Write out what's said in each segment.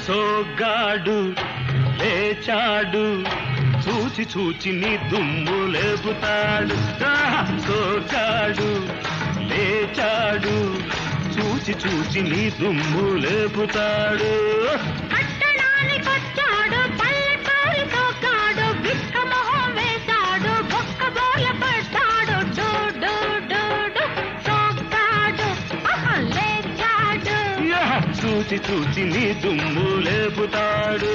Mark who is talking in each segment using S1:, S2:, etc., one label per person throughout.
S1: సోగాడు లేచాడు చూచి చూచి నీ దుమ్ము లేపుతాడు ఆహా! సోగాడు లేచాడు చూచి చూచి నీ దుమ్ము లేపుతాడు
S2: పట్టణానికొచ్చాడు పల్లెటూరి తోకాడు బిక్క మొహం వేశాడు బొక్క బోల పడ్డాడు డూ డూ డూ డూ తోకాడు ఆహా, లేచాడు
S1: యా! చూచి చూచి నీ దుమ్ము లేపుతాడు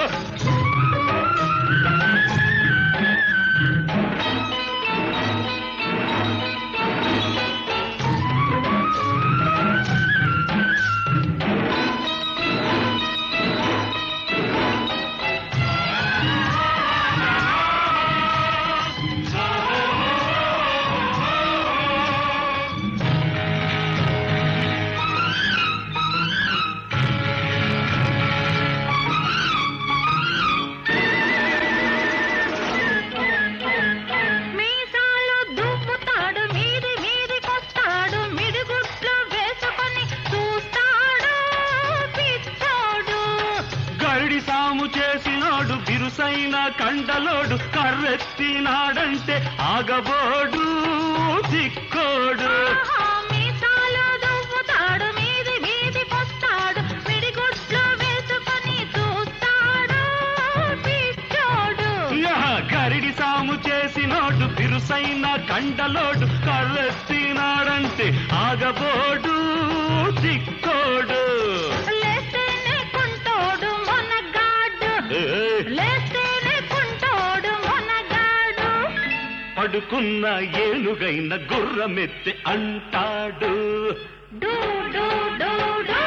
S2: మీసాలు దువ్వుతాడు మీది మీదికొస్తాడు మిడిగుట్లు వేసుకొని చూస్తాడు పిచ్చోడు
S1: గరిడి సాము చేసినాడు బిరుసైన కండలోడు కర్రెత్తినాడంటే ఆగబోడు దిక్కోడు
S2: ఆహా, మీసాలు దువ్వుతాడు మీది మీదికొస్తాడు మిడిగుట్లు వేసుకొని చూస్తాడు పిచ్చోడు
S1: యా! గరిడి సాము చేసినాడు బిరుసైన కండలోడు కర్రెత్తినాడంటే ఆగబోడు దిక్కోడు
S2: లేస్తేనే కుంటోడు మొనగాడు
S1: ఏయ్!
S2: లేస్తేనే కుంటోడు మొనగాడు
S1: పడుకున్న ఏనుగైన గుర్రమెత్తి అంటాడు
S2: డూ డూ డూ డూ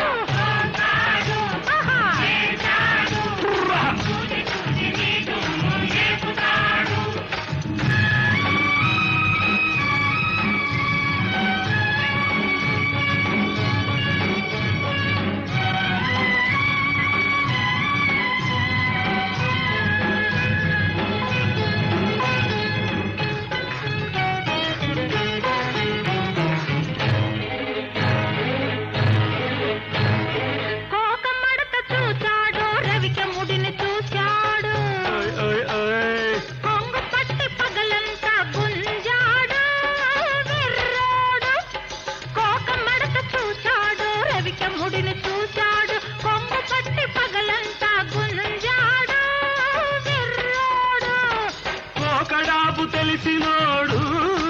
S2: ఆహా. కోక మడత చూచాడు రవిక ముడిని చూశాడు
S1: ఓయ్, ఓయ్, ఓయ్.
S2: కొంగు పట్టి పగలంతా గుంజాడు విర్రోడు కోక మడత చూశాడు రవిక ముడిని చూశాడు కొంగు పట్టి పగలంతా గుంజాడు విర్రోడు
S1: కోకడాపు తెలిసినోడు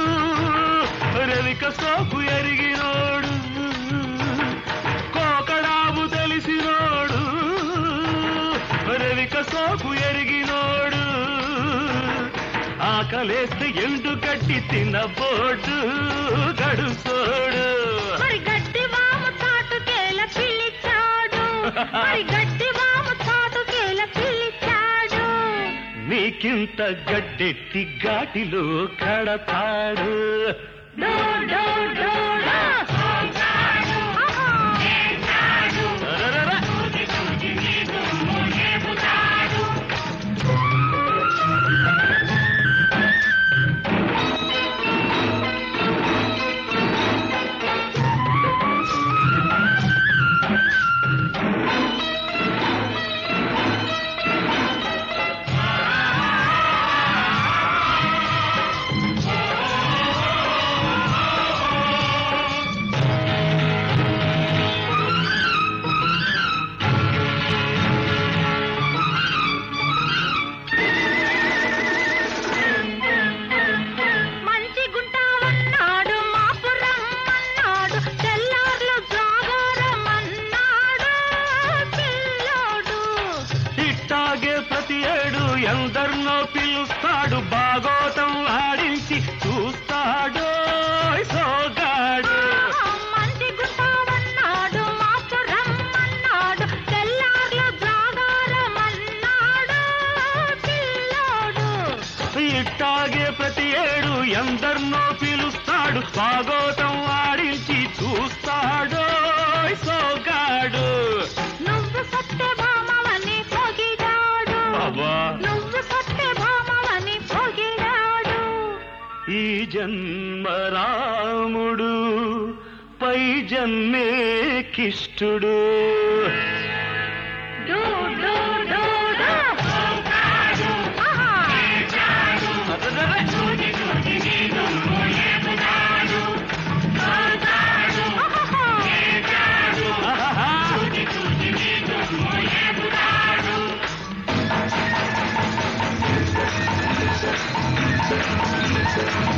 S1: రవిక సోపు ఎరిగినోడు కోకడాపు తెలిసినోడు రవిక సోపు ఎరిగినోడు ఆకలేస్తే ఎండు గడ్డి తినబోడు గడుసోడు
S2: మరి గడ్డి వాము చాటుకేల పిలిచాడు మరి గడ్డి వాము చాటుకేల పిలిచాడు
S1: నీకింత గడ్డెట్టి ఘాటిలో కడతాడు
S2: డో డో డో డో. ఆహా.
S1: అరరర.
S2: మంచి గుంటావన్నాడు మాపురం అన్నాడు తెల్లార్లు జాగారం అన్నాడు పిల్లోడు
S1: ఇట్టాగే ప్రతి ఏడు ఎందరినో పిలుస్తాడు బాగోతం ఆడించి చూస్తాడు సోగాడు
S2: ఆహా, మంచి గుంటావన్నాడు మాపురం అన్నాడు తెల్లార్లు జాగారం అన్నాడు పిల్లోడు
S1: ఇట్టాగే ప్రతి ఏడు ఎందరినో పిలుస్తాడు బాగోతం ఆడించి చూస్తాడు సోగాడు
S2: నువ్వు సత్యభామవని పొగిడాడు
S1: అబ్బా
S2: నువ్వు సత్యభామవని పొగిడాడు
S1: ఈ జన్మ రాముడు పై జన్మే కిష్టుడు
S2: డు డు డు డు ఆహా
S1: ఆహాహా.